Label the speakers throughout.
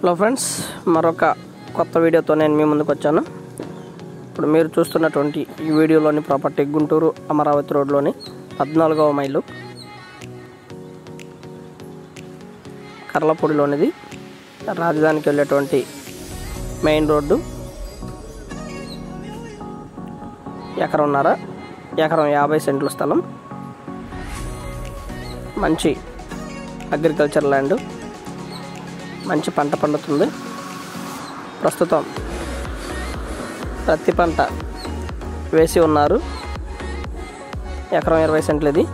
Speaker 1: hello friends మరొక కొత్త వీడియోతో నేను మీ ముందుకు వచ్చాను ఇప్పుడు మీరు చూస్తున్నటువంటి ఈ వీడియోలోని ప్రాపర్టీ గుంటూరు అమరావతి రోడ్లోని పద్నాలుగవ మైలు కర్లపూడిలోనిది రాజధానికి వెళ్ళేటువంటి మెయిన్ రోడ్డు ఎకరంన్నర ఎకరం యాభై సెంట్ల స్థలం మంచి అగ్రికల్చర్ ల్యాండ్ మంచి పంట పండుతుంది ప్రస్తుతం ప్రతి పంట వేసి ఉన్నారు ఎకరం ఇరవై సెంట్లు ఇది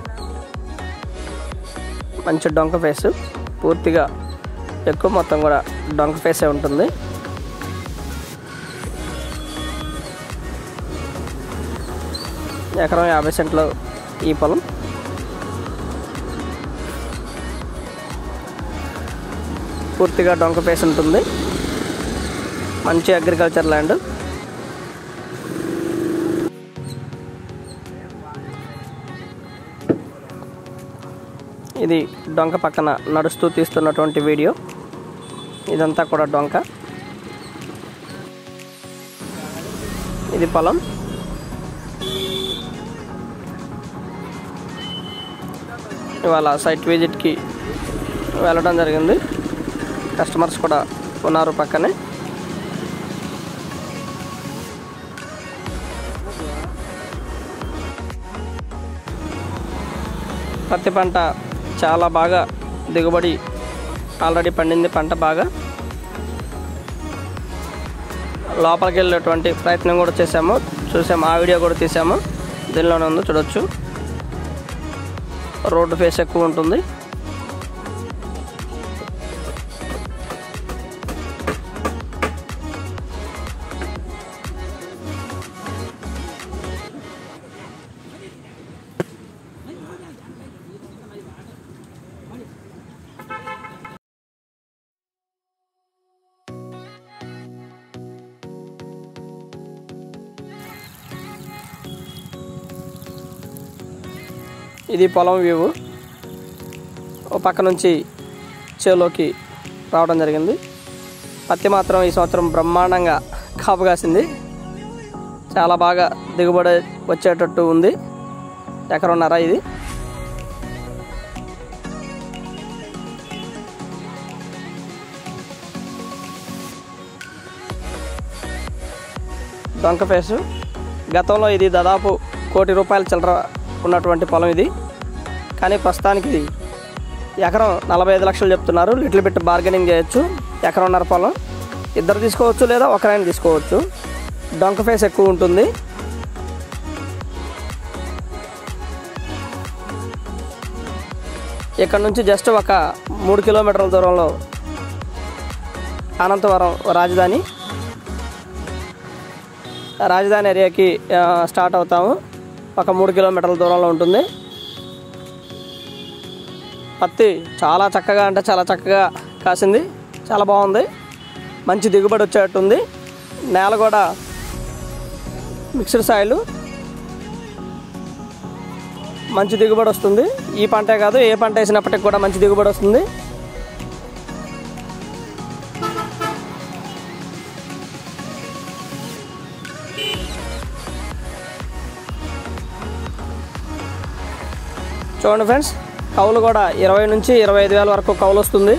Speaker 1: మంచి డొంక ఫేస్ పూర్తిగా ఎక్కువ మొత్తం కూడా డొంక ఫేసే ఉంటుంది ఎకరం యాభై సెంట్లు ఈ పొలం పూర్తిగా డొంక ఫేస్ ఉంటుంది మంచి అగ్రికల్చర్ ల్యాండ్ ఇది డొంక పక్కన నడుస్తూ తీస్తున్నటువంటి వీడియో ఇదంతా కూడా డొంక ఇది పొలం ఇవాళ సైట్ విజిట్కి వెళ్ళడం జరిగింది కస్టమర్స్ కూడా ఉన్నారు పక్కనే పత్తి పంట చాలా బాగా దిగుబడి ఆల్రెడీ పండింది పంట బాగా లోపలికి వెళ్ళేటువంటి ప్రయత్నం కూడా చేసాము చూసాము ఆ వీడియో కూడా తీసాము దీనిలోనే ఉంది చూడొచ్చు రోడ్డు ఫేస్ ఎక్కువ ఉంటుంది ఇది పొలం వ్యూ ఓ పక్క నుంచి చేలోకి రావడం జరిగింది పత్తి మాత్రం ఈ సంవత్సరం బ్రహ్మాండంగా కాపు కాసింది చాలా బాగా దిగుబడి వచ్చేటట్టు ఉంది ఎకరన్నర ఇది డొంక ఫేసు గతంలో ఇది దాదాపు కోటి రూపాయల చిల్లర ఉన్నటువంటి పొలం ఇది కానీ ప్రస్తుతానికి ఇది ఎకరం నలభై ఐదు లక్షలు చెప్తున్నారు లిటిల్ బిట్ బార్గెనింగ్ చేయొచ్చు ఎకరంన్నర పొలం ఇద్దరు తీసుకోవచ్చు లేదా ఒకరైనా తీసుకోవచ్చు డొంక ఫేస్ ఎక్కువ ఉంటుంది ఇక్కడ నుంచి జస్ట్ ఒక మూడు కిలోమీటర్ల దూరంలో అనంతవరం రాజధాని రాజధాని ఏరియాకి ఆ, స్టార్ట్ అవుతాము ఒక మూడు కిలోమీటర్ల దూరంలో ఉంటుంది పత్తి చాలా చక్కగా అంటే చాలా చక్కగా కాసింది చాలా బాగుంది మంచి దిగుబడి వచ్చేటట్టుంది నేల కూడా మిక్స్డ్ సాయిల్ మంచి దిగుబడి వస్తుంది ఈ పంటే కాదు ఏ పంట వేసినప్పటికి కూడా మంచి దిగుబడి వస్తుంది చూడండి ఫ్రెండ్స్ కౌలు కూడా ఇరవై నుంచి ఇరవై ఐదు వేల వరకు కౌలు వస్తుంది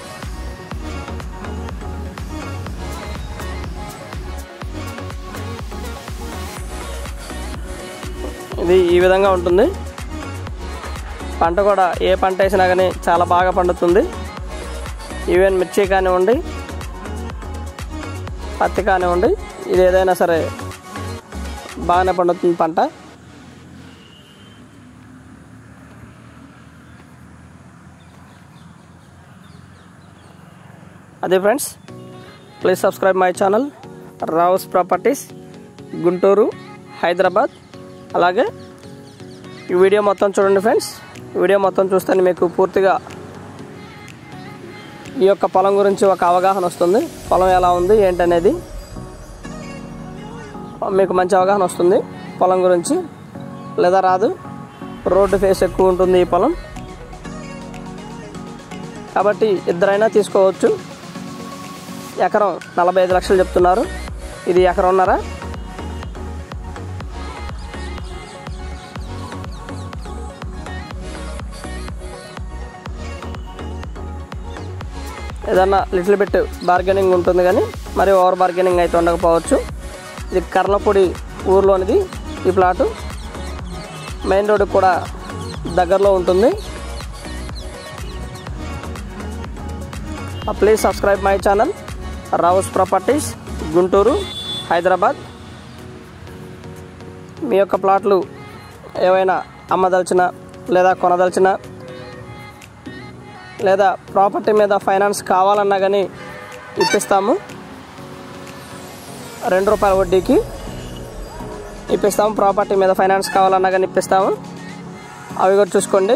Speaker 1: ఇది ఈ విధంగా ఉంటుంది పంట కూడా ఏ పంట వేసినా కానీ చాలా బాగా పండుతుంది ఈవెన్ మిర్చి కానివ్వండి పత్తి కానివ్వండి ఇది ఏదైనా సరే బాగానే పండుతుంది పంట అదే friends please subscribe my channel Rao's properties Guntur Hyderabad అలాగే ఈ వీడియో మొత్తం చూడండి ఫ్రెండ్స్ వీడియో మొత్తం చూస్తే మీకు పూర్తిగా ఈ యొక్క పొలం గురించి ఒక అవగాహన వస్తుంది పొలం ఎలా ఉంది ఏంటనేది మీకు మంచి అవగాహన వస్తుంది పొలం గురించి లేదా రాదు రోడ్డు ఫేస్ ఎక్కువ ఉంటుంది ఈ పొలం కాబట్టి ఇద్దరైనా తీసుకోవచ్చు ఎకరం నలభై ఐదు లక్షలు చెప్తున్నారు ఇది ఎకరంన్నర ఏదన్నా లిటిల్ బిట్ బార్గెనింగ్ ఉంటుంది కానీ మరి ఓవర్ బార్గెనింగ్ అయితే ఉండకపోవచ్చు ఇది కర్లపొడి ఊర్లోనిది ఈ ప్లాటు మెయిన్ రోడ్డు కూడా దగ్గరలో ఉంటుంది please subscribe my channel Rao's properties Guntur Hyderabad మీ యొక్క ప్లాట్లు ఏవైనా అమ్మదలిచిన లేదా కొనదలిచిన లేదా ప్రాపర్టీ మీద ఫైనాన్స్ కావాలన్నా కానీ ఇప్పిస్తాము రెండు రూపాయల వడ్డీకి ఇప్పిస్తాము ప్రాపర్టీ మీద ఫైనాన్స్ కావాలన్నా కానీ ఇప్పిస్తాము అవి కూడా చూసుకోండి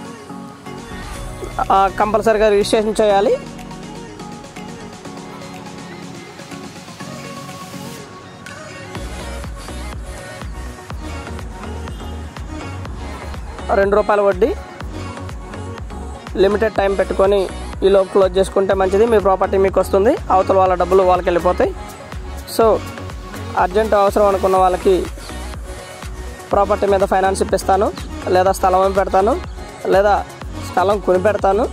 Speaker 1: ఆ, కంపల్సరీగా రిజిస్ట్రేషన్ చేయాలి రెండు రూపాయల వడ్డీ లిమిటెడ్ టైం పెట్టుకొని ఈలో క్లోజ్ చేసుకుంటే మంచిది మీ ప్రాపర్టీ మీకు వస్తుంది అవతల వాళ్ళ డబ్బులు వాళ్ళకి వెళ్ళిపోతాయి సో అర్జెంట్ అవసరం అనుకున్న వాళ్ళకి ప్రాపర్టీ మీద ఫైనాన్స్ ఇప్పిస్తాను లేదా స్థలం అమ్మి పెడతాను లేదా స్థలం కొని పెడతాను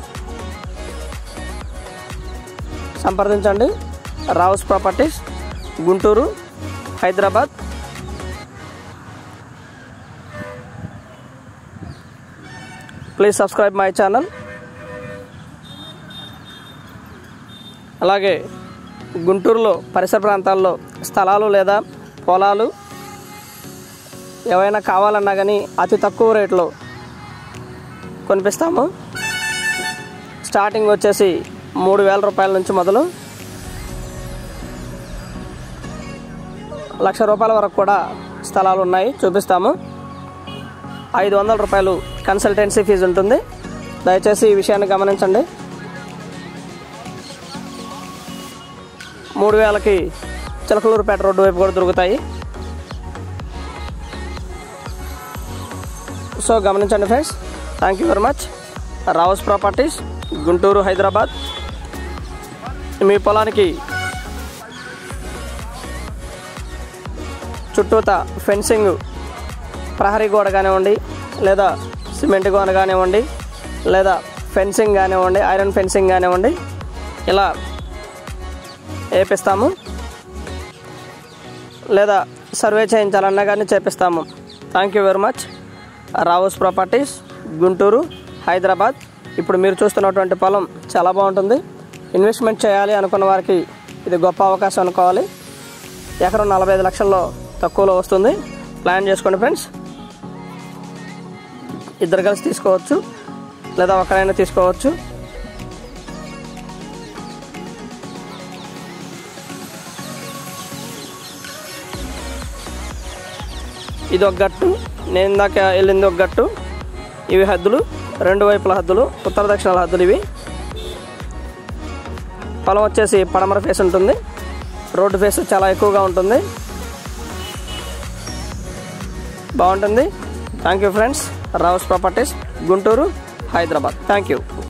Speaker 1: సంప్రదించండి Rao's properties Guntur Hyderabad please subscribe my channel అలాగే గుంటూరులో పరిసర ప్రాంతాల్లో స్థలాలు లేదా పొలాలు ఏవైనా కావాలన్నా కానీ అతి తక్కువ రేట్లో కొనిపిస్తాము స్టార్టింగ్ వచ్చేసి మూడు వేల రూపాయల నుంచి మొదలు లక్ష రూపాయల వరకు కూడా స్థలాలు ఉన్నాయి చూపిస్తాము ఐదు వందల రూపాయలు కన్సల్టెన్సీ ఫీజు ఉంటుంది దయచేసి ఈ విషయాన్ని గమనించండి మూడు వేలకి చిలకలూరుపేట రోడ్డు వైపు కూడా దొరుకుతాయి సో గమనించండి friends thank you very much Rao's properties Guntur Hyderabad మీ పొలానికి చుట్టూత ఫెన్సింగ్ ప్రహరీ గోడ కానివ్వండి లేదా సిమెంట్ గోడ కానివ్వండి లేదా ఫెన్సింగ్ కానివ్వండి ఐరన్ ఫెన్సింగ్ కానివ్వండి ఇలా వేపిస్తాము లేదా సర్వే చేయించాలన్నా కానీ చేపిస్తాము thank you very much Rao's properties Guntur Hyderabad ఇప్పుడు మీరు చూస్తున్నటువంటి పొలం చాలా బాగుంటుంది ఇన్వెస్ట్మెంట్ చేయాలి అనుకున్న వారికి ఇది గొప్ప అవకాశం అనుకోవాలి ఎకరం నలభై ఐదు లక్షల్లో తక్కువలో వస్తుంది ప్లాన్ చేసుకోండి ఫ్రెండ్స్ ఇద్దరు కలిసి తీసుకోవచ్చు లేదా ఒకరైనా తీసుకోవచ్చు ఇది ఒక గట్టు నేను ఇందాక వెళ్ళింది ఒక గట్టు ఇవి హద్దులు రెండు వైపుల హద్దులు ఉత్తర దక్షిణాల హద్దులు ఇవి పొలం వచ్చేసి పడమర ఫేస్ ఉంటుంది రోడ్డు ఫేస్ చాలా ఎక్కువగా ఉంటుంది బాగుంటుంది thank you friends Rao's properties Guntur Hyderabad thank you